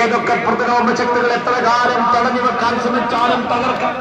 ഏതൊക്കെ പ്രതിരോധ ശക്തികൾ എത്ര കാലം തടഞ്ഞു വെക്കാൻ ശ്രമിച്ചാലും തകർക്കാം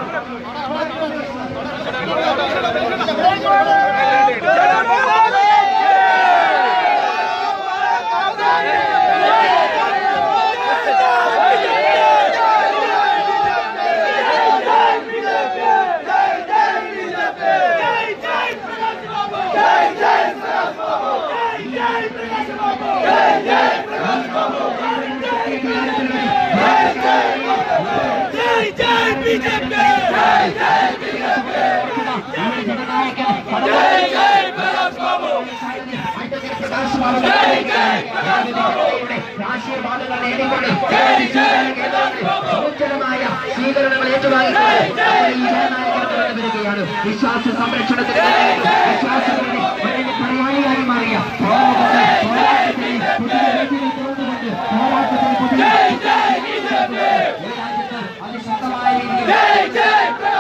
രാഷ്ട്രീയവാദങ്ങൾ നേടിക്കൊണ്ട് സമുച്ചരമായ സ്വീകരണങ്ങൾ ഏറ്റുവാങ്ങി ഈ ജനനായകത്വം വരികയാണ് വിശ്വാസ സംരക്ഷണത്തിന് വിശ്വാസങ്ങളുടെ വലിയ പടയാളിയായി മാറിയ പോരാട്ടത്തെ പോരാട്ടത്തെ പുതിയ രീതിയിൽ തുറന്നുകൊണ്ട് പോരാട്ടത്തെ പുതിയ രാജ്യത്ത് അതിശക്തമായ രീതിയിൽ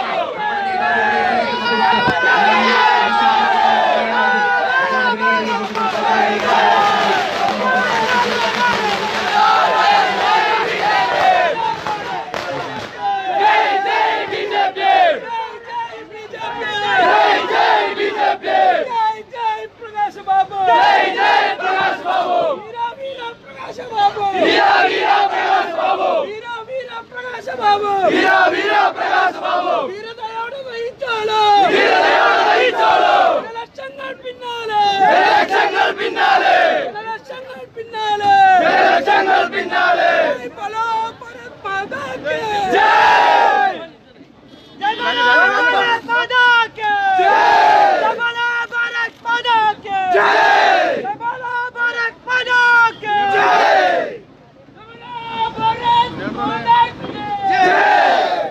ലക്ഷങ്ങൾ പിന്നാലെ ലക്ഷങ്ങൾ പിന്നാലെ ലക്ഷങ്ങൾ പിന്നാലെ ലക്ഷങ്ങൾ പിന്നാലെ ബലോ ഭാരത് മാതാ കേ ജയ് ജയ ബലോ ഭാരത് മാതാ കേ ജയ ബലോ ഭാരത് മാതാ കേ ജയ് ജയ ബലോ ഭാരത് മാതാ കേ ജയ് ജയ ബലോ ഭാരത് മാതാ കേ ജയ്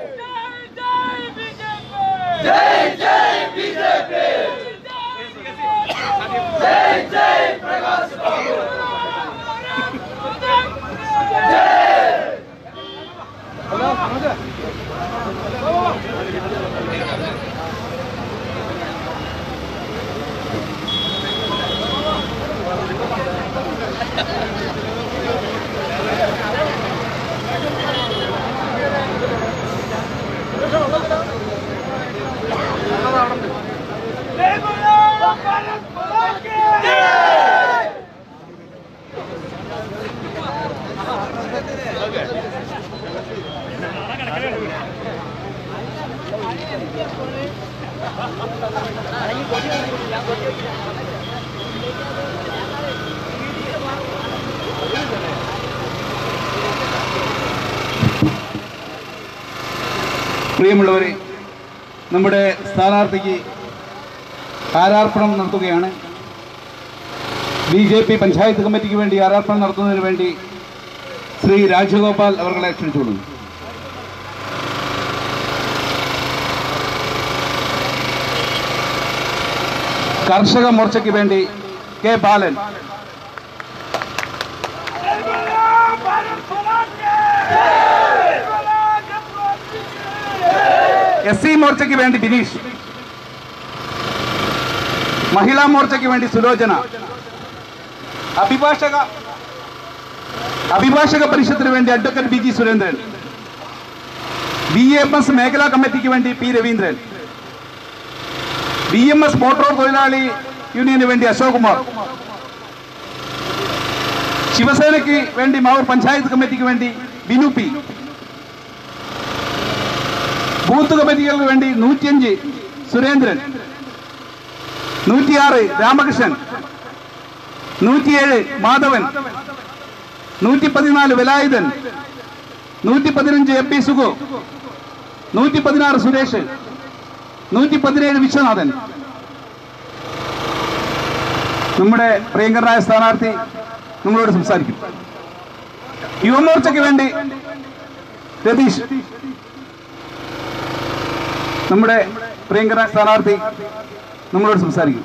ജയ് ജയ് ബിജെപി ജയ് ജയ് ബിജെപി ജയ് ജയ് പ്രകാശ് ബാബു ജയ് जय बोलो भारत माता की जय പ്രിയമുള്ളവരെ നമ്മുടെ സ്ഥാനാർത്ഥിക്ക് ആരാർപ്പണം നടത്തുകയാണ് ബി ജെ പി പഞ്ചായത്ത് കമ്മിറ്റിക്ക് വേണ്ടി ആരാർപ്പണം നടത്തുന്നതിന് വേണ്ടി ശ്രീ രാജഗോപാൽ അവർകളെ ക്ഷണിച്ചുകൊള്ളുന്നു കർഷക മോർച്ചയ്ക്ക് വേണ്ടി കെ ബാലൻ जय बोलो भारत माता की जय बोलो जम्मू कश्मीर എസ് സി മോർച്ചയ്ക്ക് വേണ്ടി ബിനീഷ് മഹിളാ മോർച്ചയ്ക്ക് വേണ്ടി സുലോചന അഭിഭാഷക അഭിഭാഷക പരിഷത്തിന് വേണ്ടി advocate B G Surendran B M S മേഖലാ കമ്മിറ്റിക്ക് വേണ്ടി P Raveendran B M S motor തൊഴിലാളി യൂണിയന് വേണ്ടി അശോക് കുമാർ ശിവസേനയ്ക്ക് വേണ്ടി മാവൂർ പഞ്ചായത്ത് കമ്മിറ്റിക്ക് വേണ്ടി ബിനു പി ബൂത്ത് കമ്മിറ്റികൾക്ക് വേണ്ടി നൂറ്റിയഞ്ച് സുരേന്ദ്രൻ നൂറ്റിയാറ് രാമകൃഷ്ണൻ നൂറ്റിയേഴ് മാധവൻ നൂറ്റി പതിനാല് വേലായുധൻ നൂറ്റി പതിനഞ്ച് എം പി സുഗു നൂറ്റി പതിനാറ് സുരേഷ് നൂറ്റി പതിനേഴ് വിശ്വനാഥൻ നമ്മുടെ പ്രിയങ്കരനായ സ്ഥാനാർത്ഥി നമ്മളോട് സംസാരിക്കും യുവമോർച്ചയ്ക്ക് വേണ്ടി രതീഷ് നമ്മുടെ പ്രിയങ്കര സ്ഥാനാർത്ഥി നമ്മളോട് സംസാരിക്കും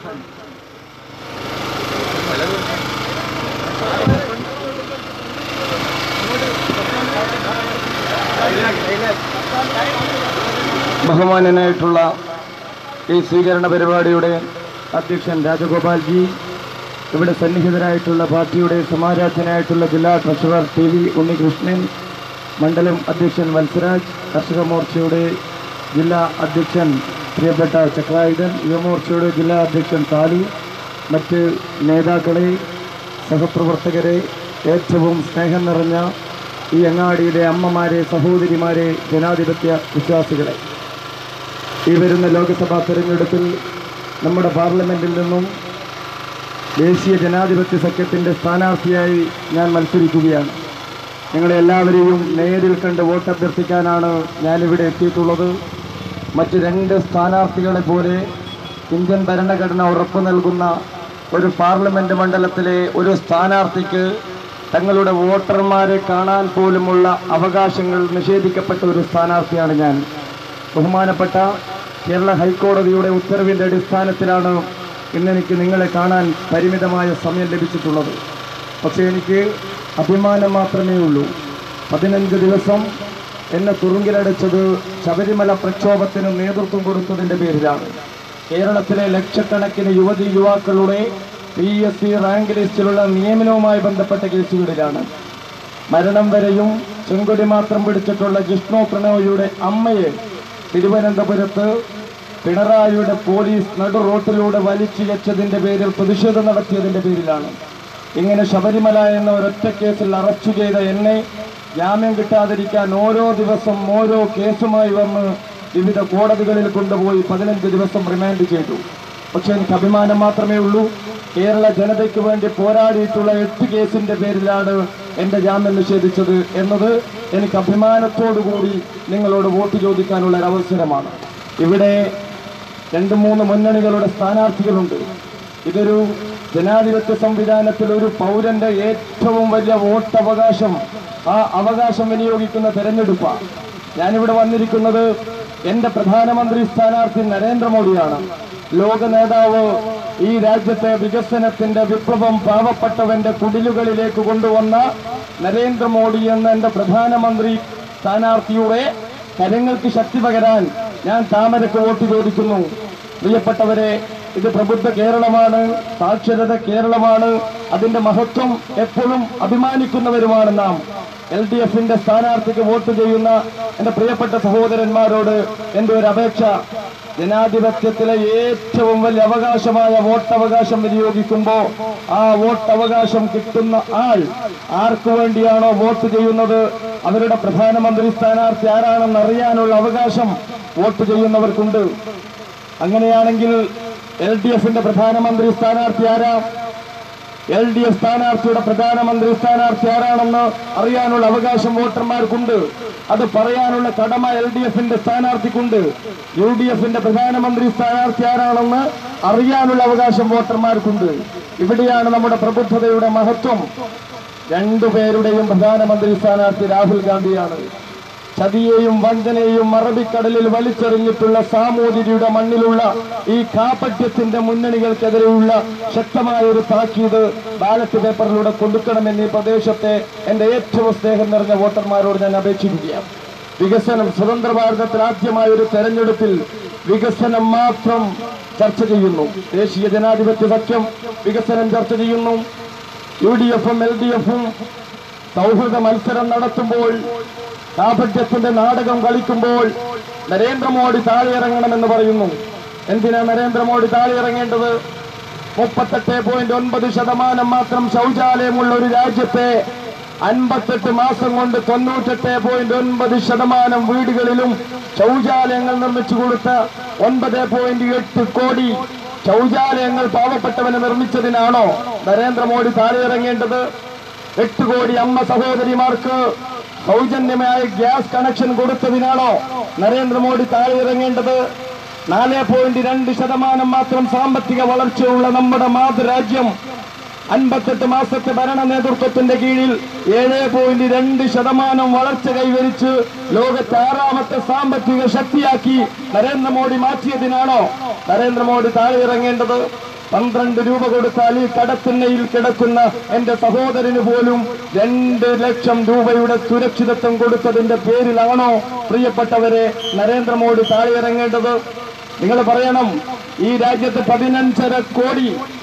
ബഹുമാനനായിട്ടുള്ള ഈ സ്വീകരണ പരിപാടിയുടെ അധ്യക്ഷൻ രാജഗോപാൽജി ഇവിടെ സന്നിഹിതരായിട്ടുള്ള പാർട്ടിയുടെ സമാരാധ്യനായിട്ടുള്ള ജില്ലാ ട്രഷറർ ടി വി ഉണ്ണികൃഷ്ണൻ മണ്ഡലം അധ്യക്ഷൻ വത്സരാജ് കർഷക മോർച്ചയുടെ ജില്ലാ അധ്യക്ഷൻ പ്രിയപ്പെട്ട ചക്രായുധൻ യുവമോർച്ചയുടെ ജില്ലാ അധ്യക്ഷൻ സാലി മറ്റ് നേതാക്കളെ സഹപ്രവർത്തകരെ ഏറ്റവും സ്നേഹം നിറഞ്ഞ ഈ അങ്ങാടിയിലെ അമ്മമാരെ സഹോദരിമാരെ ജനാധിപത്യ വിശ്വാസികളെ ഈ വരുന്ന ലോക്സഭാ തെരഞ്ഞെടുപ്പിൽ നമ്മുടെ പാർലമെന്റിൽ നിന്നും ദേശീയ ജനാധിപത്യ സഖ്യത്തിൻ്റെ സ്ഥാനാർത്ഥിയായി ഞാൻ മത്സരിക്കുകയാണ് നിങ്ങളെ എല്ലാവരെയും നേരിൽ കണ്ട് വോട്ട് അഭ്യർത്ഥിക്കാനാണ് ഞാനിവിടെ എത്തിയിട്ടുള്ളത് മറ്റ് രണ്ട് സ്ഥാനാർത്ഥികളെ പോലെ ഇന്ത്യൻ ഭരണഘടന ഉറപ്പു നൽകുന്ന ഒരു പാർലമെന്റ് മണ്ഡലത്തിലെ ഒരു സ്ഥാനാർത്ഥിക്ക് തങ്ങളുടെ വോട്ടർമാരെ കാണാൻ പോലുമുള്ള അവകാശങ്ങൾ നിഷേധിക്കപ്പെട്ട ഒരു സ്ഥാനാർത്ഥിയാണ് ഞാൻ ബഹുമാനപ്പെട്ട കേരള ഹൈക്കോടതിയുടെ ഉത്തരവിൻ്റെ അടിസ്ഥാനത്തിലാണ് ഇന്നെനിക്ക് നിങ്ങളെ കാണാൻ പരിമിതമായ സമയം ലഭിച്ചിട്ടുള്ളത് പക്ഷേ എനിക്ക് അഭിമാനം മാത്രമേ ഉള്ളൂ പതിനഞ്ച് ദിവസം എന്നെ തുറുങ്കിലടച്ചത് ശബരിമല പ്രക്ഷോഭത്തിന് നേതൃത്വം കൊടുത്തതിൻ്റെ പേരിലാണ് കേരളത്തിലെ ലക്ഷക്കണക്കിന് യുവതി യുവാക്കളുടെ പി എസ് സി റാങ്ക് ലിസ്റ്റിലുള്ള നിയമനവുമായി ബന്ധപ്പെട്ട കേസുകളിലാണ് മരണം വരെയും ചെങ്കൊടി മാത്രം പിടിച്ചിട്ടുള്ള ജിഷ്ണു പ്രണോയിയുടെ അമ്മയെ തിരുവനന്തപുരത്ത് പിണറായിയുടെ പോലീസ് നടു റോട്ടിലൂടെ വലിച്ചിഴച്ചതിന്റെ പേരിൽ പ്രതിഷേധം നടത്തിയതിന്റെ പേരിലാണ് ഇങ്ങനെ ശബരിമല എന്ന ഒരൊറ്റ കേസിൽ അറസ്റ്റ് ചെയ്ത എന്നെ ജാമ്യം കിട്ടാതിരിക്കാൻ ഓരോ ദിവസം ഓരോ കേസുമായി വന്ന് വിവിധ കോടതികളിൽ കൊണ്ടുപോയി പതിനഞ്ച് ദിവസം റിമാൻഡ് ചെയ്തു പക്ഷെ എനിക്ക് അഭിമാനം മാത്രമേ ഉള്ളൂ കേരള ജനതയ്ക്ക് വേണ്ടി പോരാടിയിട്ടുള്ള എട്ട് കേസിന്റെ പേരിലാണ് എന്റെ ജാമ്യം നിഷേധിച്ചത് എന്നത് എനിക്ക് അഭിമാനത്തോടു കൂടി നിങ്ങളോട് വോട്ട് ചോദിക്കാനുള്ള ഒരു അവസരമാണ് ഇവിടെ രണ്ട് മൂന്ന് മുന്നണികളുടെ സ്ഥാനാർത്ഥികളുണ്ട് ഇതൊരു ജനാധിപത്യ സംവിധാനത്തിൽ ഒരു പൗരന്റെ ഏറ്റവും വലിയ വോട്ടവകാശം ആ അവകാശം വിനിയോഗിക്കുന്ന തെരഞ്ഞെടുപ്പാണ് ഞാനിവിടെ വന്നിരിക്കുന്നത് എന്റെ പ്രധാനമന്ത്രി സ്ഥാനാർത്ഥി നരേന്ദ്രമോദിയാണ് ലോക നേതാവ് ഈ രാജ്യത്തെ വികസനത്തിന്റെ വിപ്ലവം പാവപ്പെട്ടവന്റെ കുടിലുകളിലേക്ക് കൊണ്ടുവന്ന നരേന്ദ്രമോദി എന്ന എന്റെ പ്രധാനമന്ത്രി സ്ഥാനാർത്ഥിയുടെ കരങ്ങൾക്ക് ശക്തി പകരാൻ ഞാൻ താമരക്ക് വോട്ട് ചോദിക്കുന്നു പ്രിയപ്പെട്ടവരെ ഇത് പ്രബുദ്ധ കേരളമാണ് സാക്ഷരത കേരളമാണ് അതിന്റെ മഹത്വം എപ്പോഴും അഭിമാനിക്കുന്നവരുമാണ് നാം എൽ ഡി എഫിന്റെ സ്ഥാനാർത്ഥിക്ക് വോട്ട് ചെയ്യുന്ന എന്റെ പ്രിയപ്പെട്ട സഹോദരന്മാരോട് എന്റെ ഒരു അപേക്ഷ ജനാധിപത്യത്തിലെ ഏറ്റവും വലിയ അവകാശമായ വോട്ടവകാശം വിനിയോഗിക്കുമ്പോൾ ആ വോട്ടവകാശം കിട്ടുന്ന ആൾ ആർക്കു വേണ്ടിയാണോ വോട്ട് ചെയ്യുന്നത് അവരുടെ പ്രധാനമന്ത്രി സ്ഥാനാർത്ഥി ആരാണെന്ന് അറിയാനുള്ള അവകാശം വോട്ട് ചെയ്യുന്നവർക്കുണ്ട് അങ്ങനെയാണെങ്കിൽ എൽ ഡി എഫിന്റെ പ്രധാനമന്ത്രി സ്ഥാനാർത്ഥി ആരാ എൽ ഡി എഫ് സ്ഥാനാർത്ഥിയുടെ പ്രധാനമന്ത്രി സ്ഥാനാർത്ഥി ആരാണെന്ന് അറിയാനുള്ള അവകാശം വോട്ടർമാർക്കുണ്ട് അത് പറയാനുള്ള കടമ എൽ ഡി എഫിന്റെ സ്ഥാനാർത്ഥിക്കുണ്ട് യു ഡി എഫിന്റെ പ്രധാനമന്ത്രി സ്ഥാനാർത്ഥി ആരാണെന്ന് അറിയാനുള്ള അവകാശം വോട്ടർമാർക്കുണ്ട് ഇവിടെയാണ് നമ്മുടെ പ്രബുദ്ധതയുടെ മഹത്വം രണ്ടുപേരുടെയും പ്രധാനമന്ത്രി സ്ഥാനാർത്ഥി രാഹുൽ ഗാന്ധിയാണ് ചതിയെയും വഞ്ചനയെയും അറബിക്കടലിൽ വലിച്ചെറിഞ്ഞിട്ടുള്ള സാമൂതിരിയുടെ മണ്ണിലുള്ള ഈ കാപട്യത്തിന്റെ മുന്നണികൾക്കെതിരെയുള്ള ശക്തമായ ഒരു താക്കീത് ബാലറ്റ് പേപ്പറിലൂടെ കൊടുക്കണമെന്ന് ഈ പ്രദേശത്തെ എന്റെ ഏറ്റവും സ്നേഹം നിറഞ്ഞ വോട്ടർമാരോട് ഞാൻ അപേക്ഷിക്കുകയാണ് വികസനം സ്വതന്ത്ര ഭാരതത്തിൽ ആദ്യമായ ഒരു തെരഞ്ഞെടുപ്പിൽ വികസനം മാത്രം ചർച്ച ചെയ്യുന്നു ദേശീയ ജനാധിപത്യ സഖ്യം വികസനം ചർച്ച ചെയ്യുന്നു യു ഡി എഫും എൽ ഡി എഫും സൗഹൃദ മത്സരം നടത്തുമ്പോൾ കാപട്യത്തിന്റെ നാടകം കളിക്കുമ്പോൾ നരേന്ദ്രമോദി താഴെയിറങ്ങണമെന്ന് പറയുന്നു എന്തിനാ നരേന്ദ്രമോദി താഴെയിറങ്ങേണ്ടത് മുപ്പത്തെട്ട് പോയിന്റ് ഒൻപത് ശതമാനം മാത്രം ശൗചാലയമുള്ള ഒരു രാജ്യത്തെ അൻപത്തെട്ട് മാസം കൊണ്ട് തൊണ്ണൂറ്റെട്ട് പോയിന്റ് ഒൻപത് ശതമാനം വീടുകളിലും ശൗചാലയങ്ങൾ നിർമ്മിച്ചു കൊടുത്ത ഒൻപത് പോയിന്റ് എട്ട് കോടി ശൗചാലയങ്ങൾ പാവപ്പെട്ടവന് നിർമ്മിച്ചതിനാണോ നരേന്ദ്രമോദി താഴെയിറങ്ങേണ്ടത് എട്ട് കോടി അമ്മ സഹോദരിമാർക്ക് സൗജന്യമായ ഗ്യാസ് കണക്ഷൻ കൊടുത്തതിനാണോ നരേന്ദ്രമോദി താഴെയിറങ്ങേണ്ടത് നാല് പോയിന്റ് രണ്ട് ശതമാനം മാത്രം സാമ്പത്തിക വളർച്ചയുള്ള നമ്മുടെ മാതൃരാജ്യം അൻപത്തെട്ട് മാസത്തെ ഭരണ നേതൃത്വത്തിന്റെ കീഴിൽ ഏഴ് പോയിന്റ് രണ്ട് ശതമാനം വളർച്ച കൈവരിച്ച് ലോകത്തെ ആറാമത്തെ സാമ്പത്തിക ശക്തിയാക്കി നരേന്ദ്രമോദി മാറ്റിയതിനാണോ നരേന്ദ്രമോദി താഴെയിറങ്ങേണ്ടത് പന്ത്രണ്ട് രൂപ കൊടുത്താൽ ഈ കടത്തിണ്ണയിൽ കിടക്കുന്ന എന്റെ സഹോദരന് പോലും രണ്ട് ലക്ഷം രൂപയുടെ സുരക്ഷിതത്വം കൊടുത്തതിന്റെ പേരിലാണോ പ്രിയപ്പെട്ടവരെ നരേന്ദ്രമോദി താഴെയിറങ്ങേണ്ടത് നിങ്ങൾ പറയണം ഈ രാജ്യത്ത് പതിനഞ്ചര കോടി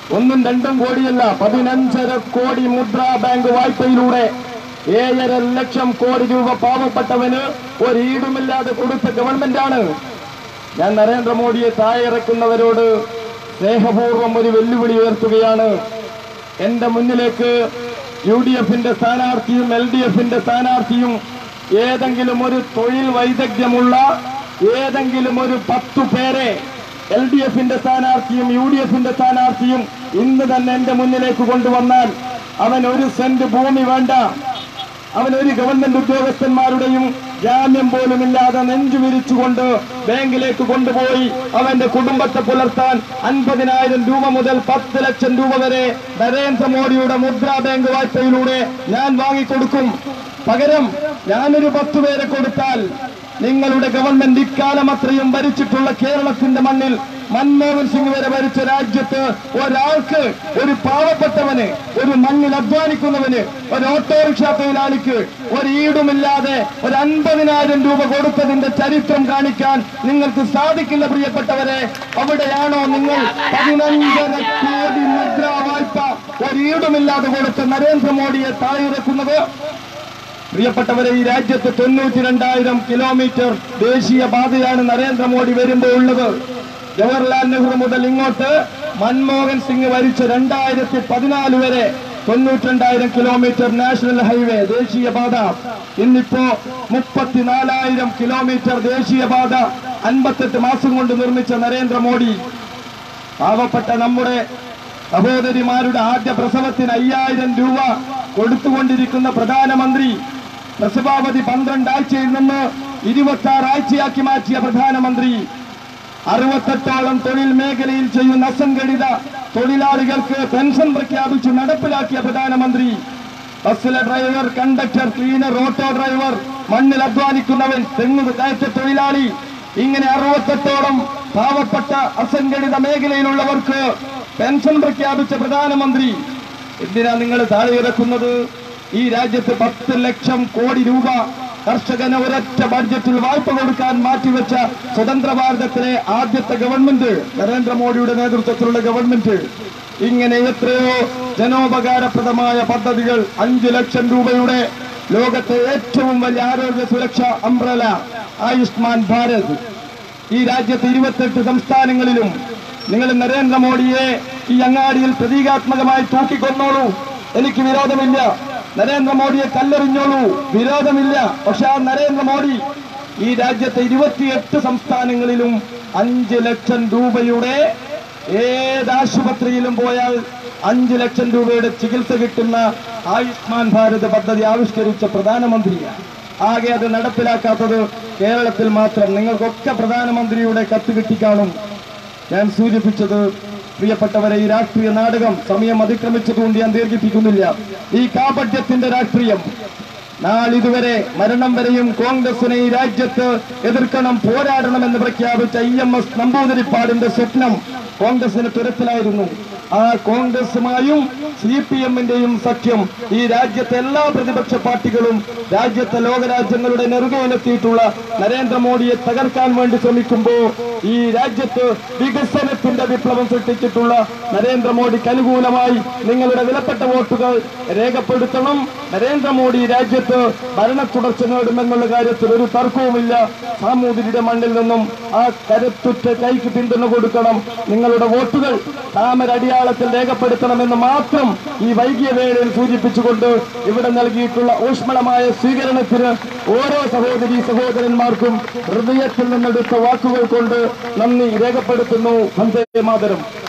ഒന്നും രണ്ടും കോടിയല്ല പതിനഞ്ചര കോടി മുദ്രാ ബാങ്ക് വായ്പയിലൂടെ ഏഴര ലക്ഷം കോടി രൂപ പാവപ്പെട്ടവന് ഒരു ഈടുമില്ലാതെ കൊടുത്ത ഗവൺമെന്റാണ് ഞാൻ നരേന്ദ്രമോദിയെ താഴെയിറക്കുന്നവരോട് സ്നേഹപൂർവ്വം ഒരു വെല്ലുവിളി ഉയർത്തുകയാണ് എന്റെ മുന്നിലേക്ക് യു ഡി എഫിന്റെ സ്ഥാനാർത്ഥിയും എൽ ഡി എഫിന്റെ സ്ഥാനാർത്ഥിയും ഏതെങ്കിലും ഒരു തൊഴിൽ വൈദഗ്ധ്യമുള്ള ഏതെങ്കിലും ഒരു പത്തു പേരെ എൽ ഡി എഫിന്റെ സ്ഥാനാർത്ഥിയും യു ഡി എഫിന്റെ സ്ഥാനാർത്ഥിയും ഇന്ന് തന്നെ എന്റെ മുന്നിലേക്ക് കൊണ്ടുവന്നാൽ അവൻ ഒരു സെന്റ് ഭൂമി വേണ്ട അവൻ ഒരു ഗവൺമെന്റ് ഉദ്യോഗസ്ഥന്മാരുടെയും ജാമ്യം പോലും ഇല്ലാതെ നെഞ്ചു വിരിച്ചുകൊണ്ട് ബാങ്കിലേക്ക് കൊണ്ടുപോയി അവന്റെ കുടുംബത്തെ പുലർത്താൻ അൻപതിനായിരം രൂപ മുതൽ പത്ത് ലക്ഷം രൂപ വരെ നരേന്ദ്രമോദിയുടെ മുദ്രാ ബാങ്ക് വായ്പയിലൂടെ ഞാൻ വാങ്ങിക്കൊടുക്കും പകരം ഞാനൊരു പത്തു പേരെ കൊടുത്താൽ നിങ്ങളുടെ ഗവൺമെന്റ് ഇക്കാലം അത്രയും ഭരിച്ചിട്ടുള്ള കേരളത്തിന്റെ മണ്ണിൽ മൻമോഹൻ സിംഗ് വരെ ഭരിച്ച രാജ്യത്ത് ഒരാൾക്ക് ഒരു പാവപ്പെട്ടവന് ഒരു മണ്ണിൽ അധ്വാനിക്കുന്നവന് ഒരു ഓട്ടോറിക്ഷ തൊഴിലാളിക്ക് ഒരു ഈടുമില്ലാതെ ഒരു അൻപതിനായിരം രൂപ കൊടുത്തതിന്റെ ചരിത്രം കാണിക്കാൻ നിങ്ങൾക്ക് സാധിക്കില്ല പ്രിയപ്പെട്ടവരെ അവിടെയാണോ നിങ്ങൾ പതിനഞ്ചര കോടി മുദ്രാ വായ്പ ഒരു ഈടുമില്ലാതെ കൊടുത്ത നരേന്ദ്രമോദിയെ താഴെയിറക്കുന്നത് പ്രിയപ്പെട്ടവരെ ഈ രാജ്യത്ത് തൊണ്ണൂറ്റി രണ്ടായിരം കിലോമീറ്റർ ദേശീയ പാതയാണ് നരേന്ദ്രമോദി വരുമ്പോൾ ഉള്ളത് ജവഹർലാൽ നെഹ്റു മുതൽ ഇങ്ങോട്ട് മൻമോഹൻ സിംഗ് ഭരിച്ച രണ്ടായിരത്തി പതിനാല് വരെ തൊണ്ണൂറ്റിരണ്ടായിരം കിലോമീറ്റർ നാഷണൽ ഹൈവേ ദേശീയപാത ഇന്നിപ്പോ മുപ്പത്തിനാലായിരം കിലോമീറ്റർ ദേശീയപാത അൻപത്തെട്ട് മാസം കൊണ്ട് നിർമ്മിച്ച നരേന്ദ്രമോദി പാവപ്പെട്ട നമ്മുടെ സഹോദരിമാരുടെ ആദ്യ പ്രസവത്തിന് അയ്യായിരം രൂപ കൊടുത്തുകൊണ്ടിരിക്കുന്ന പ്രധാനമന്ത്രി പ്രസവാവധി പന്ത്രണ്ടാഴ്ചയിൽ നിന്ന് ഇരുപത്തി ആറ് ആഴ്ചയാക്കി മാറ്റിയ പ്രധാനമന്ത്രി അറുപത്തെട്ടോളം തൊഴിൽ മേഖലയിൽ ചെയ്യുന്ന അസംഘടിത തൊഴിലാളികൾക്ക് പെൻഷൻ പ്രഖ്യാപിച്ച് നടപ്പിലാക്കിയ പ്രധാനമന്ത്രി ബസ്സിലെ driver conductor cleaner auto driver മണ്ണിൽ അധ്വാനിക്കുന്നവൻ തെങ്ങ് കയറ്റ തൊഴിലാളി ഇങ്ങനെ അറുപത്തെട്ടോളം പാവപ്പെട്ട അസംഘടിത മേഖലയിലുള്ളവർക്ക് പെൻഷൻ പ്രഖ്യാപിച്ച പ്രധാനമന്ത്രി എന്തിനാ നിങ്ങൾ താഴെ ഇറക്കുന്നത് ഈ രാജ്യത്ത് പത്ത് ലക്ഷം കോടി രൂപ കർഷകന് ഒരൊറ്റ ബഡ്ജറ്റിൽ വായ്പ കൊടുക്കാൻ മാറ്റിവെച്ച സ്വതന്ത്ര ഭാരതത്തിലെ ആദ്യത്തെ ഗവൺമെന്റ് നരേന്ദ്രമോദിയുടെ നേതൃത്വത്തിലുള്ള ഗവൺമെന്റ് ഇങ്ങനെ എത്രയോ ജനോപകാരപ്രദമായ പദ്ധതികൾ അഞ്ചു ലക്ഷം രൂപയുടെ ലോകത്തെ ഏറ്റവും വലിയ ആരോഗ്യ സുരക്ഷ അംബ്രല ആയുഷ്മാൻ ഭാരത് ഈ രാജ്യത്ത് ഇരുപത്തെട്ട് സംസ്ഥാനങ്ങളിലും നിങ്ങൾ നരേന്ദ്രമോദിയെ ഈ അങ്ങാടിയിൽ പ്രതീകാത്മകമായി തൂക്കിക്കൊന്നോളൂ എനിക്ക് വിരോധമില്ല നരേന്ദ്രമോദിയെ കല്ലെറിഞ്ഞോളൂ വിരോധമില്ല പക്ഷെ ആ നരേന്ദ്രമോദി ഈ രാജ്യത്തെ ഇരുപത്തിയെട്ട് സംസ്ഥാനങ്ങളിലും അഞ്ച് ലക്ഷം രൂപയുടെ ഏത് ആശുപത്രിയിലും പോയാൽ അഞ്ച് ലക്ഷം രൂപയുടെ ചികിത്സ കിട്ടുന്ന ആയുഷ്മാൻ ഭാരത് പദ്ധതി ആവിഷ്കരിച്ച പ്രധാനമന്ത്രിയാണ് ആകെ അത് നടപ്പിലാക്കാത്തത് കേരളത്തിൽ മാത്രം നിങ്ങൾക്കൊക്കെ പ്രധാനമന്ത്രിയുടെ കത്ത് കിട്ടിക്കാണും ഞാൻ സൂചിപ്പിച്ചത് പ്രിയപ്പെട്ടവരെ ഈ രാഷ്ട്രീയ നാടകം സമയം അതിക്രമിച്ചതുകൊണ്ട് ഞാൻ ദീർഘിപ്പിക്കുന്നില്ല ഈ കാപട്യത്തിന്റെ രാഷ്ട്രീയം നാളിതുവരെ മരണം വരെയും കോൺഗ്രസിനെ ഈ രാജ്യത്ത് എതിർക്കണം പോരാടണമെന്ന് പ്രഖ്യാപിച്ച ഇ എം എസ് നമ്പൂതിരിപ്പാടിന്റെ സ്വപ്നം കോൺഗ്രസിന് തുരത്തിലായിരുന്നു ആ കോൺഗ്രസുമായും സി പി എമ്മിന്റെയും സഖ്യം ഈ രാജ്യത്തെ എല്ലാ പ്രതിപക്ഷ പാർട്ടികളും രാജ്യത്തെ ലോകരാജ്യങ്ങളുടെ നെറുകയിലെത്തിയിട്ടുള്ള നരേന്ദ്രമോദിയെ തകർക്കാൻ വേണ്ടി ശ്രമിക്കുമ്പോൾ ഈ രാജ്യത്ത് വികസനത്തിന്റെ വിപ്ലവം സൃഷ്ടിച്ചിട്ടുള്ള നരേന്ദ്രമോദിക്ക് അനുകൂലമായി നിങ്ങളുടെ വിലപ്പെട്ട വോട്ടുകൾ രേഖപ്പെടുത്തണം നരേന്ദ്രമോദി ഈ രാജ്യത്ത് ഭരണ തുടർച്ച നേടുമെന്നുള്ള കാര്യത്തിൽ ഒരു തർക്കവുമില്ല സാമൂതിരിയുടെ മണ്ണിൽ നിന്നും ആ കരുത്തുറ്റ കൈക്ക് പിന്തുണ കൊടുക്കണം നിങ്ങളുടെ വോട്ടുകൾ താമരടിയാളത്തിൽ രേഖപ്പെടുത്തണമെന്ന് മാത്രം ഈ വൈകിയ വേളയിൽ സൂചിപ്പിച്ചുകൊണ്ട് ഇവിടെ നൽകിയിട്ടുള്ള ഊഷ്മളമായ സ്വീകരണത്തിന് ഓരോ സഹോദരി സഹോദരന്മാർക്കും ഹൃദയത്തിൽ നിന്നെടുത്ത വാക്കുകൾ കൊണ്ട് നന്ദി രേഖപ്പെടുത്തുന്നു വന്ദേ മാതരം